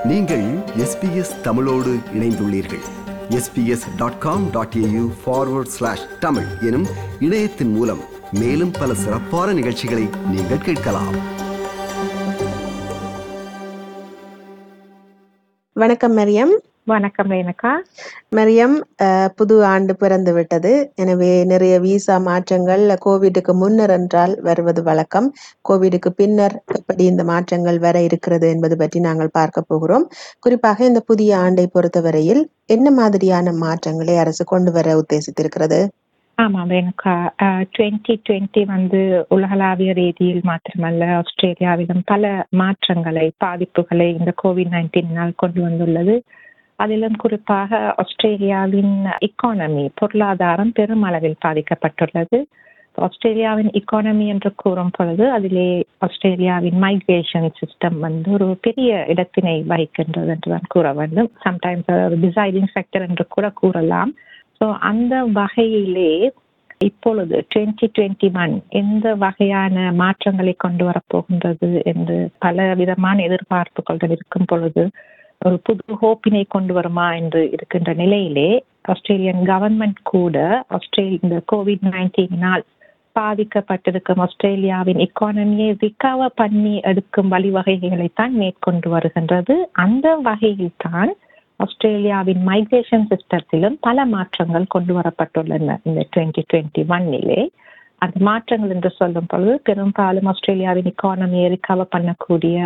நீங்கள் எஸ்பிஎஸ் தமிழோடு இணைந்துள்ளீர்கள் SBS dot com dot AU forward slash Tamil எனும் இணையத்தின் மூலம் மேலும் பல சிறப்பான நிகழ்ச்சிகளை நீங்கள் கேட்கலாம் வணக்கம் மரியம் வணக்கம் ரேணுகா மரியம் அஹ், புது ஆண்டு பிறந்து விட்டது எனவே நிறைய விசா மாற்றங்கள் கோவிடுக்கு முன்னர் என்றால் வருவது வழக்கம் கோவிடுக்கு பின்னர் எப்படி இந்த மாற்றங்கள் வர இருக்கிறது என்பது பற்றி நாங்கள் பார்க்க போகிறோம் குறிப்பாக இந்த புதிய ஆண்டை பொறுத்தவரையில் என்ன மாதிரியான மாற்றங்களை அரசு கொண்டு வர உத்தேசித்திருக்கிறது ஆமாம் ரேணுகா டுவெண்ட்டி டுவெண்ட்டி வந்து உலகளாவிய ரீதியில் மாத்திரமல்ல ஆஸ்திரேலியாவிலும் பல மாற்றங்களை பாதிப்புகளை இந்த கோவிட் நைன்டீனால் கொண்டு வந்துள்ளது அதிலும் குறிப்பாக ஆஸ்திரேலியாவின் எக்கானமி பொருளாதாரம் பெரும் அளவில் பாதிக்கப்பட்டுள்ளது ஆஸ்திரேலியாவின் எக்கானமி என்று கூறும் பொழுது அதிலே ஆஸ்திரேலியாவின் மைக்ரேஷன் சிஸ்டம் வந்து ஒரு பெரிய இடத்தினை வகிக்கின்றது என்றுதான் கூற வேண்டும் சம்டைம்ஸ் ஒரு டிசைடிங் ஃபேக்டர் என்று கூட கூறலாம் ஸோ அந்த வகையிலே இப்பொழுது டுவெண்ட்டி டுவெண்ட்டி ஒன் எந்த வகையான மாற்றங்களை கொண்டு வரப்போகின்றது என்று பல விதமான எதிர்பார்ப்புகள் இருக்கும் பொழுது ஒரு புது ஹோப்பினை கொண்டு வருமா என்று இருக்கின்ற நிலையிலே ஆஸ்திரேலியன் கவர்மெண்ட் கூட ஆஸ்திரேலிய இந்த கோவிட் நைன்டீனால் பாதிக்கப்பட்டிருக்கும் ஆஸ்திரேலியாவின் எக்கானமியை ரிகவர் பண்ணி எடுக்கும் வழிவகைகளைத்தான் மேற்கொண்டு வருகின்றது அந்த வகையில் தான் ஆஸ்திரேலியாவின் மைக்ரேஷன் சிஸ்டத்திலும் பல மாற்றங்கள் கொண்டு வரப்பட்டுள்ளன இந்த டுவெண்ட்டி டுவெண்ட்டி ஒன்னிலே அந்த மாற்றங்கள் என்று சொல்லும் பொழுது பெரும்பாலும் ஆஸ்திரேலியாவின் எக்கானமியை ரிகவர் பண்ணக்கூடிய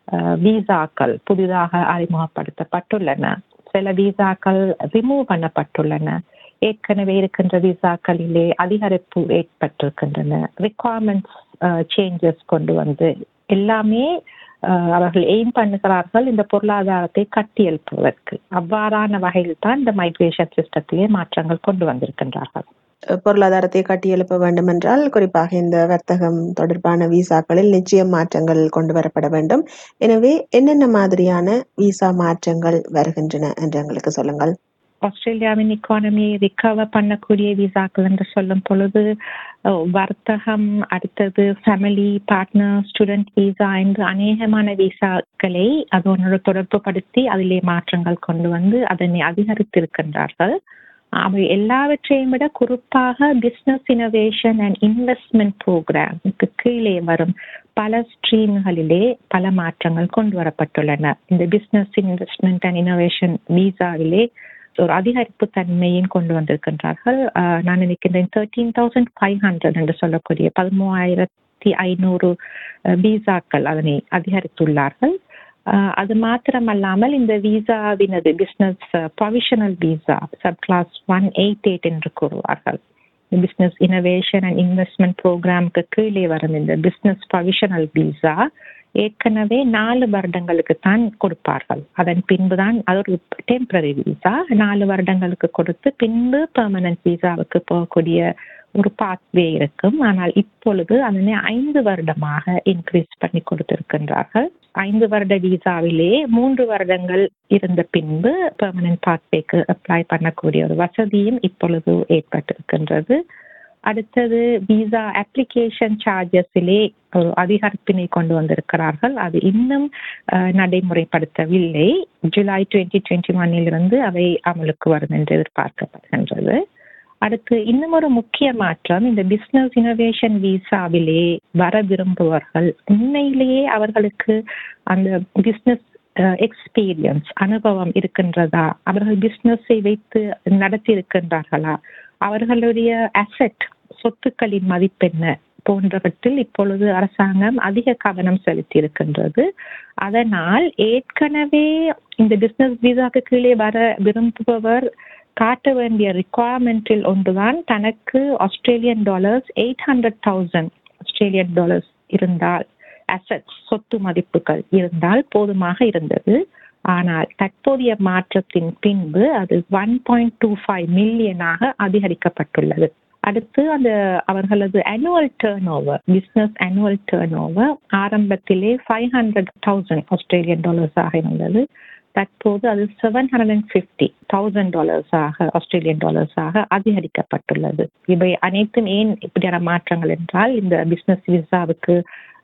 விசாக்கள் புதிதாக அறிமுகப்படுத்தப்பட்டுள்ளன சில விசாக்கள் ரிமூவ் பண்ணப்பட்டுள்ளன ஏற்கனவே இருக்கின்ற விசாக்களிலே அதிகரிப்பு ஏற்பட்டிருக்கின்றன ரிக்குவயர்மெண்ட்ஸ் சேஞ்சஸ் கொண்டு வந்து எல்லாமே அஹ், அவர்கள் எய்ம் பண்ணுகிறார்கள் இந்த பொருளாதாரத்தை கட்டியெழுப்புவதற்கு அவ்வாறான வகையில் தான் இந்த மைக்ரேஷன் சிஸ்டத்திலே மாற்றங்கள் கொண்டு வந்திருக்கின்றார்கள் அஹ், பொருளாதாரத்தை கட்டியெழுப்ப வேண்டும் என்றால் குறிப்பாக இந்த வர்த்தகம் தொடர்பான விசாக்களில் நிச்சயம் மாற்றங்கள் கொண்டு வரப்பட வேண்டும் எனவே என்னென்ன மாதிரியான விசா மாற்றங்கள் வருகின்றன என்று எங்களுக்கு சொல்லுங்கள் ஆஸ்திரேலியாவின் எக்கானமியை ரிகவர் பண்ணக்கூடிய விசாக்கள் என்று சொல்லும் பொழுது அஹ், வர்த்தகம் அடுத்தது ஃபேமிலி பார்ட்னர் ஸ்டூடெண்ட் விசா என்று அநேகமான விசாக்களை அதனோடு தொடர்பு படுத்தி அதிலே மாற்றங்கள் கொண்டு வந்து அதனை அதிகரித்திருக்கின்றார்கள் அவை எல்லாவற்றையும் விட குறிப்பாக பிசினஸ் இனோவேஷன் அண்ட் இன்வெஸ்ட்மெண்ட் ப்ரோக்ராமுக்கு கீழே வரும் பல ஸ்ட்ரீம்களிலே பல மாற்றங்கள் கொண்டு வரப்பட்டுள்ளன இந்த பிசினஸ் இன்வெஸ்ட்மெண்ட் அண்ட் இனோவேஷன் விசாவிலே ஒரு அதிகரிப்பு தன்மையும் கொண்டு வந்திருக்கின்றார்கள் ஆஹ் நான் நினைக்கின்றேன் தேர்ட்டீன் தௌசண்ட் ஃபைவ் ஹண்ட்ரட் என்று சொல்லக்கூடிய பதிமூவாயிரத்தி ஐநூறு விசாக்கள் அதனை அதிகரித்துள்ளார்கள் ஆஹ் அது மாத்திரமல்லாமல் இந்த விசாவினது business provisional visa subclass one eight eight என்று கூறுவார்கள் பிசினஸ் இனோவேஷன் அண்ட் இன்வெஸ்ட்மெண்ட் ப்ரோக்ராமுக்கு கீழே வரும் இந்த பிசினஸ் ப்ரொவிஷனல் விசா ஏற்கனவே நாலு வருடங்களுக்கு தான் கொடுப்பார்கள் அதன் பின்புதான் அது ஒரு டெம்பரரி விசா நாலு வருடங்களுக்கு கொடுத்து பின்பு பெர்மனன்ட் விசாவுக்கு போகக்கூடிய ஒரு பாத்வே இருக்கும் ஆனால் இப்பொழுது அதனை ஐந்து வருடமாக இன்க்ரீஸ் பண்ணி கொடுத்திருக்கின்றார்கள் ஐந்து வருட விசாவிலே மூன்று வருடங்கள் இருந்த பின்பு பெர்மனன்ட் பாத்வேக்கு அப்ளை பண்ணக்கூடிய ஒரு வசதியும் இப்பொழுது ஏற்பட்டிருக்கின்றது அடுத்தது விசா அப்ளிகேஷன் சார்ஜஸிலே ஒரு அதிகரிப்பினை கொண்டு வந்திருக்கிறார்கள் அது இன்னும் அஹ், நடைமுறைப்படுத்தவில்லை ஜூலை டுவெண்ட்டி டுவெண்ட்டி ஒன்னிலிருந்து அவை அமலுக்கு வரும் என்று எதிர்பார்க்கப்படுகின்றது அடுத்து இன்னும் ஒரு முக்கிய மாற்றம் இந்த பிசினஸ் இனோவேஷன் விசாவிலே வர விரும்புவர்கள் உண்மையிலேயே அவர்களுக்கு அந்த பிசினஸ் எக்ஸ்பீரியன்ஸ் அனுபவம் இருக்கின்றதா அவர்கள் பிசினஸை வைத்து நடத்தி இருக்கின்றார்களா அவர்களுடைய அசெட் சொத்துக்களின் மதிப்பென்ன போன்றவற்றில் இப்பொழுது அரசாங்கம் அதிக கவனம் செலுத்தி இருக்கின்றது அதனால் ஏற்கனவே இந்த பிசினஸ் விசாக்கு கீழே வர விரும்புபவர் காட்ட வேண்டிய ரிக்குவயர்மெண்டில் ஒன்றுதான் தனக்கு Australian dollars eight hundred thousand Australian dollars இருந்தால் அசெட்ஸ் சொத்து மதிப்புகள் இருந்தால் போதுமாக இருந்தது ஆனால் தற்போதைய மாற்றத்தின் பின்பு அது ஒன் பாயிண்ட் டூ ஃபைவ் மில்லியனாக அதிகரிக்கப்பட்டுள்ளது அடுத்து அந்த அவர்களது annual turnover business annual turnover ஆரம்பத்திலே ஃபைவ் ஹண்ட்ரட் தௌசண்ட் ஆஸ்திரேலியன் டாலர்ஸாக இருந்தது தற்போது அது seven hundred and fifty thousand டாலர்ஸாக ஆஸ்திரேலியன் டாலர்ஸாக அதிகரிக்கப்பட்டுள்ளது இவை அனைத்தும் ஏன் இப்படியான மாற்றங்கள் என்றால் இந்த பிசினஸ் விசாவுக்கு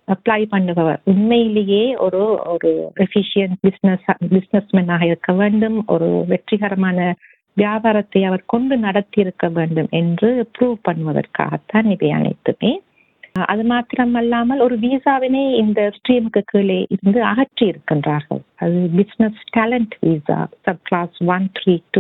அப்ளை பண்ணுபவர் உண்மையிலேயே ஒரு ஒரு எஃபிஷியன்ட் பிசினஸ் பிசினஸ்மேனாக இருக்க வேண்டும் ஒரு வெற்றிகரமான வியாபாரத்தை அவர் கொண்டு நடத்தி இருக்க வேண்டும் என்று ப்ரூவ் பண்ணுவதற்காகத்தான் இவை அனைத்துமே அது மாத்திரமல்லாமல் ஒரு விசாவினை இந்த ஸ்ட்ரீமுக்கு கீழே இருந்து அகற்றி இருக்கின்றார்கள் அது business talent visa subclass one three two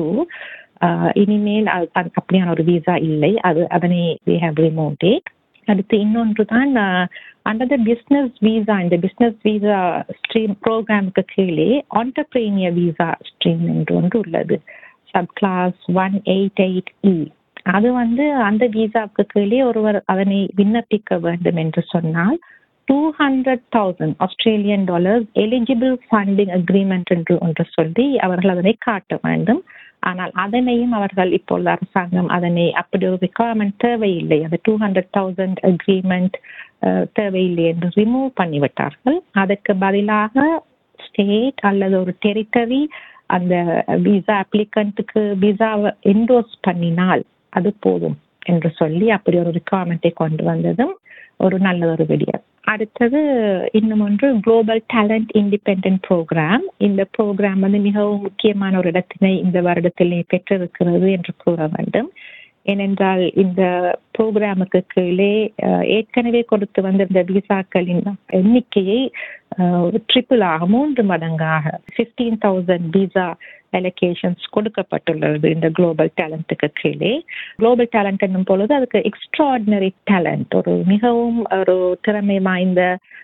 இனிமேல் அப்படியான ஒரு விசா இல்லை அது அதனை வி ஹேவ் ரிமோவ் அடுத்து இன்னொன்று தான் அண்டர் த பிஸ்னஸ் விசா இந்த பிஸ்னஸ் விசா ஸ்ட்ரீம் ப்ரோக்ராமுக்கு கீழே ஆண்டர்பிரீனியர் விசா ஸ்ட்ரீம் என்று ஒன்று உள்ளது subclass one eight eight E அது வந்து அந்த விசாவுக்கு கீழே ஒருவர் அதனை விண்ணப்பிக்க வேண்டும் என்று சொன்னால் two hundred thousand Australian dollars eligible funding agreement என்று ஒன்று சொல்லி அவர்கள் அதனை காட்ட வேண்டும் ஆனால் அதனையும் அவர்கள் இப்பொழுது அரசாங்கம் அதனை அப்படி ஒரு ரிக்குவயர்மெண்ட் தேவையில்லை அந்த டூ ஹண்ட்ரட் தௌசண்ட் அக்ரிமெண்ட் தேவையில்லை என்று ரிமூவ் பண்ணிவிட்டார்கள் அதற்கு பதிலாக ஸ்டேட் அல்லது ஒரு டெரிட்டரி அந்த விசா அப்ளிகண்ட்டுக்கு விசாவை என்டோஸ் பண்ணினால் அது போதும் என்று சொல்லி அப்படி ஒரு ரிக்குவயர்மெண்ட்டை கொண்டு வந்ததும் ஒரு நல்ல ஒரு விடியம் அடுத்தது இன்னும் ஒன்று குளோபல் டேலண்ட் இண்டிபெண்ட் ப்ரோக்ராம் இந்த ப்ரோக்ராம் வந்து மிகவும் முக்கியமான ஒரு இடத்தினை இந்த வருடத்திலே பெற்றிருக்கிறது என்று கூற வேண்டும் ஏனென்றால் இந்த ப்ரோக்ராமுக்கு கீழே ஏற்கனவே கொடுத்து வந்த இந்த விசாக்களின் எண்ணிக்கையை ட்ரிபிள் ஆக மூன்று மடங்காக ஃபிஃப்டீன் தௌசண்ட் விசா அலோகேஷன்ஸ் கொடுக்கப்பட்டுள்ளது இந்த குளோபல் டேலண்ட்டுக்கு கீழே குளோபல் டேலண்ட் என்னும் பொழுது அதுக்கு எக்ஸ்ட்ராடினரி டேலண்ட் ஒரு மிகவும் ஒரு திறமை வாய்ந்த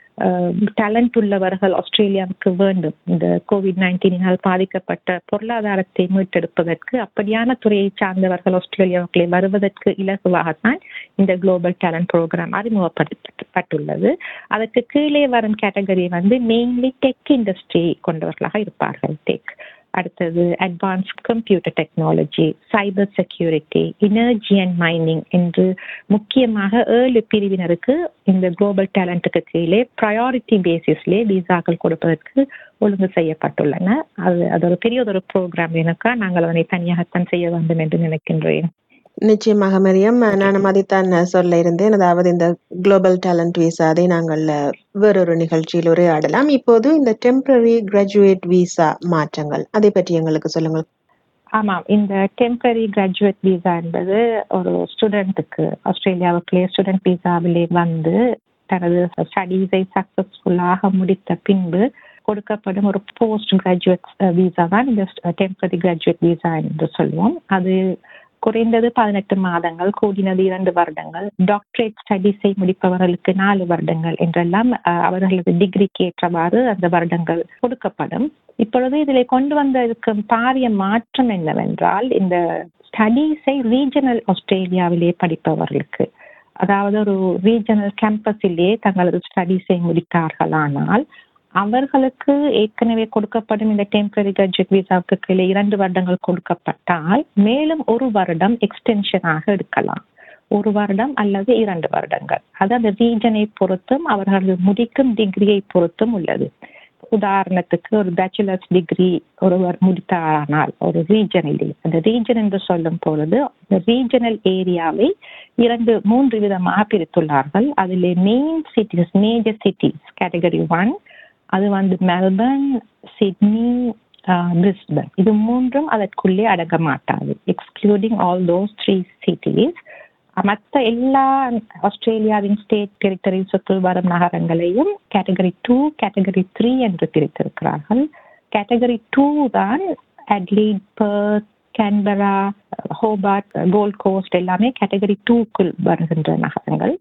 டேலண்ட் உள்ளவர்கள் ஆஸ்திரேலியாவுக்கு வேண்டும் இந்த கோவிட் நைன்டீனால் பாதிக்கப்பட்ட பொருளாதாரத்தை மீட்டெடுப்பதற்கு அப்படியான துறையை சார்ந்தவர்கள் ஆஸ்திரேலியாவுக்குள்ளே வருவதற்கு இலகுவாகத்தான் இந்த குளோபல் டேலண்ட் ப்ரோக்ராம் அறிமுகப்படுத்தப்பட்டுள்ளது அதற்கு கீழே வரும் கேட்டகரி வந்து மெயின்லி டெக் இண்டஸ்ட்ரி கொண்டவர்களாக இருப்பார்கள் டெக் அடுத்தது advance computer technology cyber security energy and mining என்று முக்கியமாக ஏழு பிரிவினருக்கு இந்த குளோபல் டேலண்ட்டுக்கு கீழே ப்ரையாரிட்டி பேசிஸ்லே விசாக்கள் கொடுப்பதற்கு ஒழுங்கு செய்யப்பட்டுள்ளன அது அது ஒரு பெரிய ஒரு ப்ரோக்ராம் எனக்கா நாங்கள் அதனை தனியாகத்தான் செய்ய வேண்டும் என்று நினைக்கின்றேன் நிச்சயமாக மரியம் நானும் அதைத்தான் சொல்ல இருந்தேன் அதாவது இந்த குளோபல் டேலண்ட் விசா அதை நாங்கள் வேறொரு நிகழ்ச்சியில் உரையாடலாம் இப்போது இந்த டெம்பரரி கிராஜுவேட் விசா மாற்றங்கள் அதை பற்றி எங்களுக்கு சொல்லுங்கள் ஆமாம் இந்த டெம்பரரி கிராஜுவேட் விசா என்பது ஒரு ஸ்டூடெண்ட்டுக்கு ஆஸ்திரேலியாவுக்குள்ளே ஸ்டூடெண்ட் விசாவிலே வந்து தனது ஸ்டடீஸை சக்சஸ்ஃபுல்லாக முடித்த பின்பு கொடுக்கப்படும் ஒரு போஸ்ட் கிராஜுவேட் விசா தான் இந்த டெம்பரரி கிராஜுவேட் விசா என்று சொல்லுவோம் அது குறைந்தது பதினெட்டு மாதங்கள் கூடினது இரண்டு வருடங்கள் டாக்டரேட் ஸ்டடீஸை முடிப்பவர்களுக்கு நாலு வருடங்கள் என்றெல்லாம் அவர்களது டிகிரிக்கு ஏற்றவாறு அந்த வருடங்கள் கொடுக்கப்படும் இப்பொழுது இதில் கொண்டு வந்திருக்கும் பாரிய மாற்றம் என்னவென்றால் இந்த ஸ்டடீஸை ரீஜனல் ஆஸ்திரேலியாவிலே படிப்பவர்களுக்கு அதாவது ஒரு ரீஜனல் கேம்பஸிலே தங்களது ஸ்டடீஸை முடித்தார்களானால் அவர்களுக்கு ஏற்கனவே கொடுக்கப்படும் இந்த டெம்பரரி கிராஜுவேட் விசாவுக்கு கீழே இரண்டு வருடங்கள் கொடுக்கப்பட்டால் மேலும் ஒரு வருடம் எக்ஸ்டென்ஷனாக எடுக்கலாம் ஒரு வருடம் அல்லது இரண்டு வருடங்கள் அது அந்த ரீஜனை பொறுத்தும் அவர்கள் முடிக்கும் டிகிரியை பொறுத்தும் உள்ளது உதாரணத்துக்கு ஒரு பேச்சுலர்ஸ் டிகிரி ஒருவர் முடித்தாரானால் ஒரு ரீஜனிலே அந்த ரீஜன் என்று சொல்லும் பொழுது இந்த ரீஜனல் ஏரியாவை இரண்டு மூன்று விதமாக பிரித்துள்ளார்கள் அதிலே main cities major cities category one அது வந்து மெல்பர்ன் சிட்னி பிரிஸ்பன் இது மூன்றும் அதற்குள்ளே அடங்க மாட்டாது excluding all those three cities மற்ற எல்லா ஆஸ்திரேலியாவின் ஸ்டேட் டெரிட்டரிஸுக்குள் வரும் நகரங்களையும் கேட்டகரி டூ கேட்டகரி த்ரீ என்று பிரித்திருக்கிறார்கள் கேட்டகரி டூ தான் Adelaide Perth Canberra Hobart Gold Coast எல்லாமே கேட்டகரி டூக்குள் வருகின்ற நகரங்கள்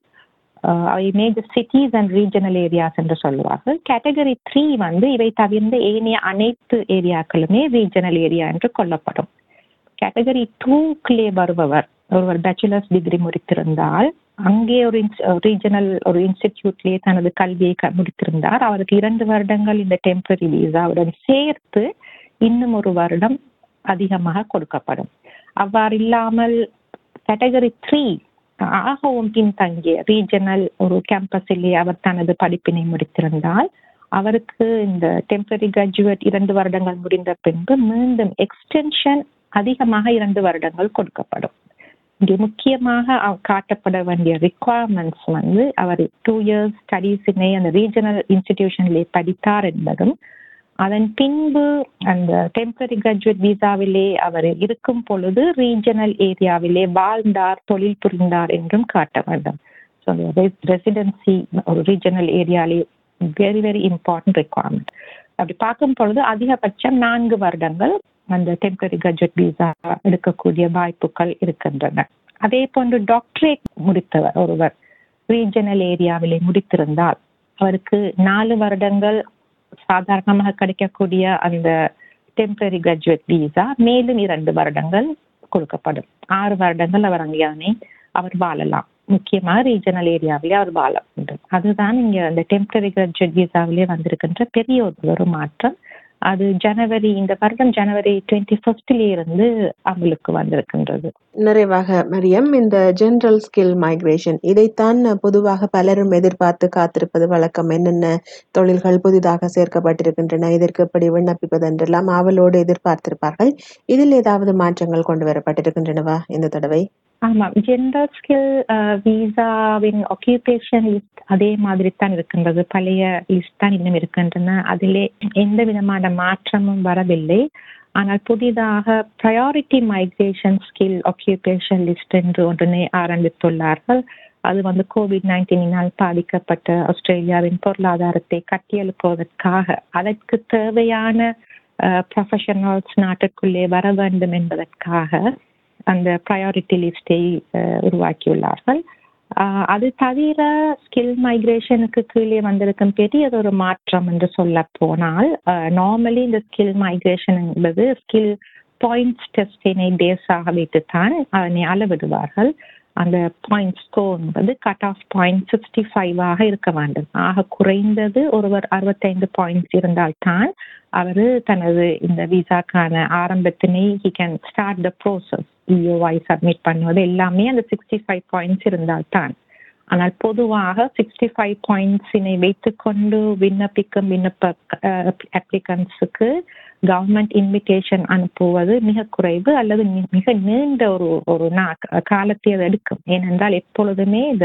அவை major cities and regional areas என்று சொல்லுவார்கள் கேட்டகரி த்ரீ வந்து இவை தவிர்ந்த ஏனைய அனைத்து ஏரியாக்களுமே ரீஜனல் ஏரியா என்று கொள்ளப்படும் கேட்டகரி டூக்குள்ளே வருபவர் ஒருவர் பேச்சுலர்ஸ் டிகிரி முடித்திருந்தால் அங்கே ஒரு ரீஜனல் ஒரு இன்ஸ்டிடியூட்லேயே தனது கல்வியை முடித்திருந்தார் அவருக்கு இரண்டு வருடங்கள் இந்த டெம்பரரி விசாவுடன் சேர்த்து இன்னும் ஒரு வருடம் அதிகமாக கொடுக்கப்படும் அவ்வாறு இல்லாமல் கேட்டகரி த்ரீ ஆகவும் பின்தங்கிய ரீஜனல் ஒரு கேம்பஸிலே அவர் தனது படிப்பினை முடித்திருந்தால் அவருக்கு இந்த டெம்பரரி கிராஜுவேட் இரண்டு வருடங்கள் முடிந்த பின்பு மீண்டும் எக்ஸ்டென்ஷன் அதிகமாக இரண்டு வருடங்கள் கொடுக்கப்படும் இங்கே முக்கியமாக அவ- காட்டப்பட வேண்டிய ரிக்குவயர்மெண்ட்ஸ் வந்து அவர் டூ இயர்ஸ் ஸ்டடீஸினை அந்த ரீஜனல் இன்ஸ்டிடியூஷனிலே படித்தார் என்பதும் அதன் பின்பு அந்த டெம்பரரி கிராஜுவேட் விசாவிலே அவர் இருக்கும் பொழுது ரீஜனல் ஏரியாவிலே வாழ்ந்தார் தொழில் புரிந்தார் என்றும் காட்ட வேண்டும் ஸோ ரெசிடென்சி ஒரு ரீஜனல் ஏரியாலே வெரி வெரி இம்பார்ட்டன்ட் ரெக்குவயர்மெண்ட் அப்படி பார்க்கும் பொழுது அதிகபட்சம் நான்கு வருடங்கள் அந்த டெம்பரரி கிராஜுவேட் விசா எடுக்கக்கூடிய வாய்ப்புகள் இருக்கின்றன அதே போன்று டாக்டரேட் முடித்தவர் ஒருவர் ரீஜனல் ஏரியாவிலே முடித்திருந்தால் அவருக்கு நாலு வருடங்கள் சாதாரணமாக கிடைக்கக்கூடிய அந்த டெம்பரரி கிராஜுவேட் விசா மேலும் இரண்டு வருடங்கள் கொடுக்கப்படும் ஆறு வருடங்கள் அவர் அங்கேயானே அவர் வாழலாம் முக்கியமாக ரீஜனல் ஏரியாவிலே அவர் வாழ வேண்டும் அதுதான் இங்க அந்த டெம்பரரி கிராஜுவேட் விசாவிலே வந்திருக்கின்ற பெரிய ஒரு ஒரு மாற்றம் அது ஜனவரி இந்த வருடம் ஜனவரி டுவெண்ட்டி ஃபர்ஸ்ட்ல இருந்து அமலுக்கு வந்திருக்கின்றது நிறைவாக மரியம் இந்த ஜெனரல் ஸ்கில் மைக்ரேஷன் இதைத்தான் பொதுவாக பலரும் எதிர்பார்த்து காத்திருப்பது வழக்கம் என்னென்ன தொழில்கள் புதிதாக சேர்க்கப்பட்டிருக்கின்றன இதற்கு எப்படி விண்ணப்பிப்பது என்றெல்லாம் ஆவலோடு எதிர்பார்த்திருப்பார்கள் இதில் ஏதாவது மாற்றங்கள் கொண்டு வரப்பட்டிருக்கின்றனவா இந்த தடவை ஆமாம் ஜெண்டர் ஸ்கில் விசாவின் ஆக்கியூபேஷன் லிஸ்ட் அதே மாதிரி தான் இருக்கின்றது பழைய லிஸ்ட் தான் இன்னும் இருக்கின்றன அதிலே எந்த விதமான மாற்றமும் வரவில்லை ஆனால் புதிதாக priority migration skill occupation list என்று ஒன்றினை ஆரம்பித்துள்ளார்கள் அது வந்து கோவிட் நைன்டீனினால் பாதிக்கப்பட்ட ஆஸ்திரேலியாவின் பொருளாதாரத்தை கட்டியெழுப்புவதற்காக அதற்கு தேவையான ப்ரொஃபஷனல்ஸ் நாட்டுக்குள்ளே வர வேண்டும் என்பதற்காக அந்த ப்ரையாரிட்டி லிஸ்டை உருவாக்கியுள்ளார்கள் ஆஹ் அது தவிர ஸ்கில் மைக்ரேஷனுக்கு கீழே வந்திருக்கும் பெரியது ஒரு மாற்றம் என்று சொல்ல போனால் நார்மலி இந்த ஸ்கில் மைக்ரேஷன் என்பது ஸ்கில் பாயிண்ட்ஸ் டெஸ்டினை பேஸாக வைத்துத்தான் அதனை அளவிடுவார்கள் அந்த பாயிண்ட் ஸ்கோர் என்பது கட் ஆஃப் பாயிண்ட் சிக்ஸ்டி ஃபைவாக இருக்க வேண்டும் ஆக குறைந்தது ஒருவர் அறுபத்தைந்து பாயிண்ட்ஸ் இருந்தால்தான் அவர் தனது இந்த விசாக்கான ஆரம்பத்தினை he can start the process EOI submit பண்ணுவது எல்லாமே அந்த சிக்ஸ்டி ஃபைவ் பாயிண்ட்ஸ் இருந்தால்தான் ஆனால் பொதுவாக சிக்ஸ்டி ஃபைவ் பாயிண்ட்ஸினை வைத்துக்கொண்டு விண்ணப்பிக்கும் விண்ணப்ப அப்ளிகன்ஸுக்கு கவர்மெண்ட் இன்விடேஷன் அனுப்புவது மிக குறைவு அல்லது மிக நீண்ட ஒரு ஒரு காலத்தை அது எடுக்கும் ஏனென்றால் எப்பொழுதுமே இந்த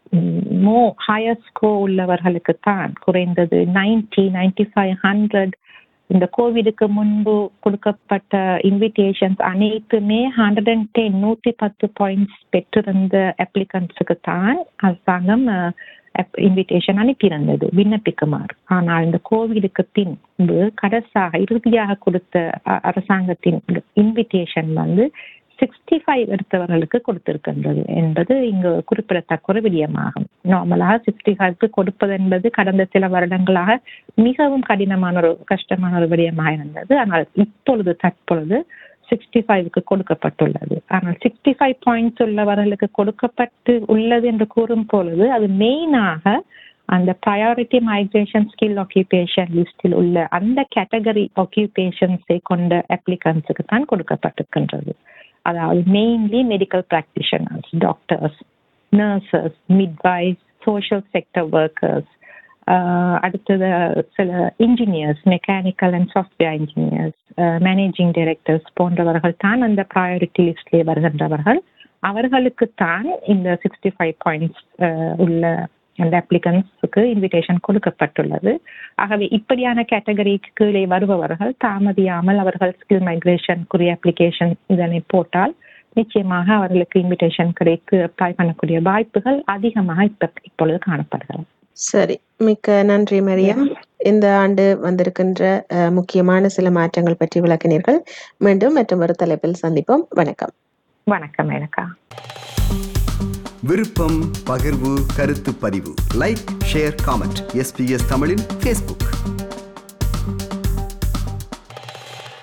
மோ ஹையர் ஸ்கோ உள்ளவர்களுக்கு தான் குறைந்தது நைன்டி நைன்டி ஃபைவ் ஹண்ட்ரட் இந்த கோவிடுக்கு முன்பு கொடுக்கப்பட்ட இன்விடேஷன்ஸ் அனைத்துமே ஹண்ட்ரட் அண்ட் டென் நூற்றி பத்து பாயிண்ட்ஸ் பெற்றிருந்த அப்ளிகன்ஸுக்கு தான் அரசாங்கம் இன்விடேஷன் அனுப்பியிருந்தது விண்ணப்பிக்குமாறு ஆனால் இந்த கோவிடுக்கு பின்பு கடைசாக இறுதியாக கொடுத்த அரசாங்கத்தின் இன்விடேஷன் வந்து சிக்ஸ்டி ஃபைவ் எடுத்தவர்களுக்கு கொடுத்திருக்கின்றது என்பது இங்கு குறிப்பிடத்தக்க ஒரு விடயமாகும் நார்மலாக சிக்ஸ்டி ஃபைவ்க்கு கொடுப்பது என்பது கடந்த சில வருடங்களாக மிகவும் கடினமான ஒரு கஷ்டமான ஒரு விடயமாக இருந்தது ஆனால் இப்பொழுது தற்பொழுது சிக்ஸ்டி ஃபைவ்க்கு கொடுக்கப்பட்டுள்ளது ஆனால் சிக்ஸ்டி ஃபைவ் பாயிண்ட்ஸ் உள்ளவர்களுக்கு கொடுக்கப்பட்டு உள்ளது என்று கூறும் பொழுது அது மெயினாக அந்த ப்ரையாரிட்டி மைக்ரேஷன் ஸ்கில் ஆக்கியூபேஷன் லிஸ்டில் உள்ள அந்த கேட்டகரி ஆக்கியூபேஷன்ஸை கொண்ட அப்ளிகன்ஸுக்கு தான் கொடுக்கப்பட்டிருக்கின்றது அதாவது mainly medical practitioners doctors nurses midwives social sector workers அடுத்தது சில engineers mechanical and software engineers managing directors போன்றவர்கள் தான் அந்த ப்ரையாரிட்டி லிஸ்ட்லேயே வருகின்றவர்கள் அவர்களுக்கு தான் இந்த சிக்ஸ்டி ஃபைவ் பாயிண்ட்ஸ் உள்ள அந்த அப்ளிகன்ஸுக்கு இன்விடேஷன் கொடுக்கப்பட்டுள்ளது ஆகவே இப்படியான கேட்டகரிக்கு கீழே வருபவர்கள் தாமதியாமல் அவர்கள் ஸ்கில் மைக்ரேஷனுக்குரிய அப்ளிகேஷன் இதனை போட்டால் நிச்சயமாக அவர்களுக்கு இன்விடேஷன் கிடைத்து அப்ளை பண்ணக்கூடிய வாய்ப்புகள் அதிகமாக இப்ப இப்பொழுது காணப்படுகிறது சரி மிக்க நன்றி மரியம் இந்த ஆண்டு வந்திருக்கின்ற முக்கியமான சில மாற்றங்கள் பற்றி விளக்கினீர்கள் மீண்டும் மற்றும் ஒரு தலைப்பில் சந்திப்போம் வணக்கம் வணக்கம் எனக்கா விருப்பம் பகிர்வு கருத்து பதிவு லைக் ஷேர் காமெண்ட் எஸ்பிஎஸ் தமிழின் ஃபேஸ்புக்